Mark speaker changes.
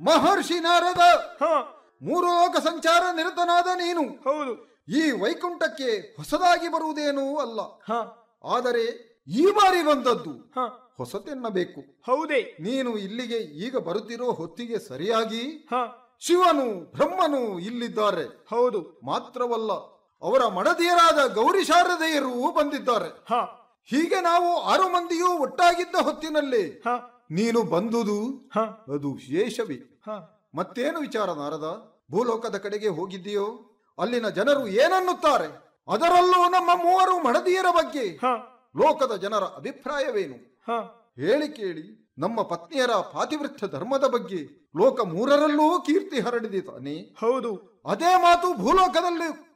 Speaker 1: ಮಹರ್ಷಿ ನಾರದ
Speaker 2: ಹ
Speaker 1: ಮೂರು ಲೋಕ ಸಂಚಾರ ನಿರತನಾದ ನೀನು
Speaker 2: ಹೌದು
Speaker 1: ಈ ವೈಕುಂಠಕ್ಕೆ ಹೊಸದಾಗಿ ಬರುವುದೇನೂ ಅಲ್ಲ
Speaker 2: ಹ
Speaker 1: ಆದರೆ ಈ ಬಾರಿ ಬಂದದ್ದು
Speaker 2: ಹ
Speaker 1: ಹೊಸತೆನ್ನಬೇಕು
Speaker 2: ಹೌದೇ
Speaker 1: ನೀನು ಇಲ್ಲಿಗೆ ಈಗ ಬರುತ್ತಿರೋ ಹೊತ್ತಿಗೆ ಸರಿಯಾಗಿ
Speaker 2: ಹ
Speaker 1: ಶಿವನು ಬ್ರಹ್ಮನು ಇಲ್ಲಿದ್ದಾರೆ
Speaker 2: ಹೌದು
Speaker 1: ಮಾತ್ರವಲ್ಲ ಅವರ ಮಡದಿಯರಾದ ಗೌರಿ ಶಾರದೆಯರು ಬಂದಿದ್ದಾರೆ
Speaker 2: ಹ
Speaker 1: ಹೀಗೆ ನಾವು ಆರು ಮಂದಿಯೂ ಒಟ್ಟಾಗಿದ್ದ ಹೊತ್ತಿನಲ್ಲಿ
Speaker 2: ಹ
Speaker 1: ನೀನು ಬಂದುದು
Speaker 2: ಹ
Speaker 1: ಅದು ವಿಶೇಷವೇ
Speaker 2: ಹ
Speaker 1: ಮತ್ತೇನು ವಿಚಾರ ನಾರದ ಭೂಲೋಕದ ಕಡೆಗೆ ಹೋಗಿದ್ದೀಯೋ ಅಲ್ಲಿನ ಜನರು ಏನನ್ನುತ್ತಾರೆ ಅದರಲ್ಲೂ ನಮ್ಮ ಮೂವರು ಮಡದಿಯರ ಬಗ್ಗೆ
Speaker 2: ಹ
Speaker 1: ಲೋಕದ ಜನರ ಅಭಿಪ್ರಾಯವೇನು
Speaker 2: ಹ
Speaker 1: ಹೇಳಿ ಕೇಳಿ ನಮ್ಮ ಪತ್ನಿಯರ ಪಾತಿವೃತ್ಯ ಧರ್ಮದ ಬಗ್ಗೆ ಲೋಕ ಮೂರರಲ್ಲೂ ಕೀರ್ತಿ ಹರಡಿದೆ ತಾನೆ
Speaker 2: ಹೌದು
Speaker 1: ಅದೇ ಮಾತು ಭೂಲೋಕದಲ್ಲಿ